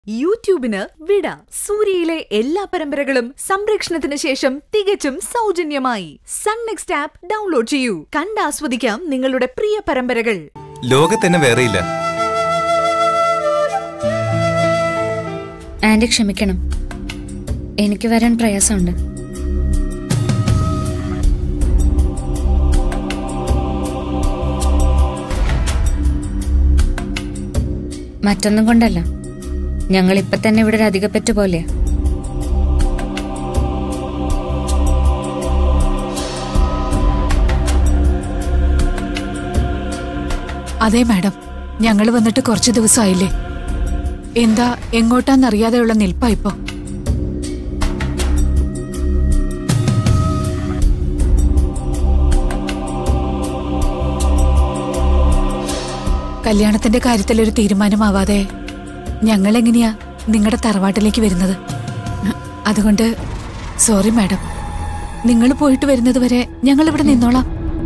യൂട്യൂബിന് വിട സൂര്യയിലെ എല്ലാ പരമ്പരകളും സംരക്ഷണത്തിന് ശേഷം തികച്ചും സൗജന്യമായി സൺ നെക്സ്റ്റ് ആപ്പ് ഡൗൺലോഡ് ചെയ്യൂ കണ്ടാസ്വദിക്കാം നിങ്ങളുടെ പ്രിയ പരമ്പരകൾ ലോകത്തന്നെ വേറെയില്ല ആന്റി ക്ഷമിക്കണം എനിക്ക് വരാൻ പ്രയാസമുണ്ട് മറ്റൊന്നും കൊണ്ടല്ല ഞങ്ങൾ ഇപ്പൊ തന്നെ ഇവിടെ ഒരു അധികപ്പറ്റ് പോലെയാ അതെ മാഡം ഞങ്ങൾ വന്നിട്ട് കുറച്ച് ദിവസമായില്ലേ എന്താ എങ്ങോട്ടാന്നറിയാതെയുള്ള നിൽപ്പാ ഇപ്പോ കല്യാണത്തിന്റെ കാര്യത്തിൽ ഒരു തീരുമാനമാവാതെ ഞങ്ങൾ എങ്ങനെയാ നിങ്ങളുടെ തറവാട്ടിലേക്ക് വരുന്നത് അതുകൊണ്ട് സോറി മാഡം നിങ്ങൾ പോയിട്ട് വരുന്നത് വരെ ഞങ്ങൾ ഇവിടെ നിന്നോളാം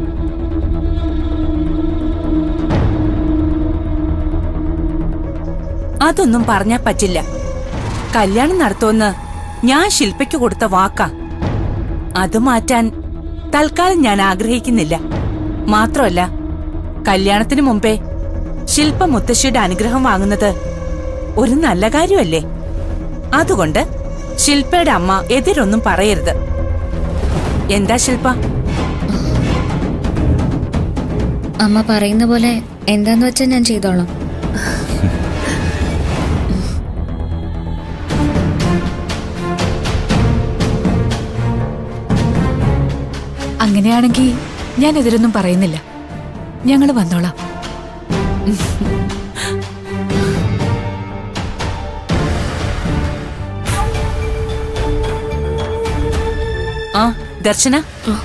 അതൊന്നും പറഞ്ഞാ പറ്റില്ല കല്യാണം നടത്തുമെന്ന് ഞാൻ ശില്പയ്ക്ക് കൊടുത്ത വാക്കാ അത് മാറ്റാൻ തൽക്കാലം ഞാൻ ആഗ്രഹിക്കുന്നില്ല മാത്രമല്ല കല്യാണത്തിന് മുമ്പേ ശില്പ മുത്തശ്ശിയുടെ അനുഗ്രഹം വാങ്ങുന്നത് ഒരു നല്ല കാര്യമല്ലേ അതുകൊണ്ട് ശില്പയുടെ അമ്മ എതിരൊന്നും പറയരുത് എന്താ ശില്പ അമ്മ പറയുന്ന പോലെ എന്താന്ന് വെച്ചാൽ ഞാൻ ചെയ്തോളാം അങ്ങനെയാണെങ്കിൽ ഞാൻ എതിരൊന്നും പറയുന്നില്ല ഞങ്ങൾ വന്നോളാം ആ ദർശന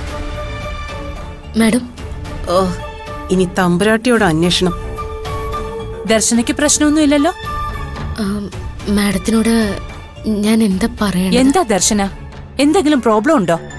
മാഡം ഓ ഇനി തമ്പുരാട്ടിയോട് അന്വേഷണം ദർശനയ്ക്ക് പ്രശ്നമൊന്നുമില്ലല്ലോ മാഡത്തിനോട് ഞാൻ എന്താ പറയണത് എന്താ ദർശന എന്തെങ്കിലും പ്രോബ്ലം ഉണ്ടോ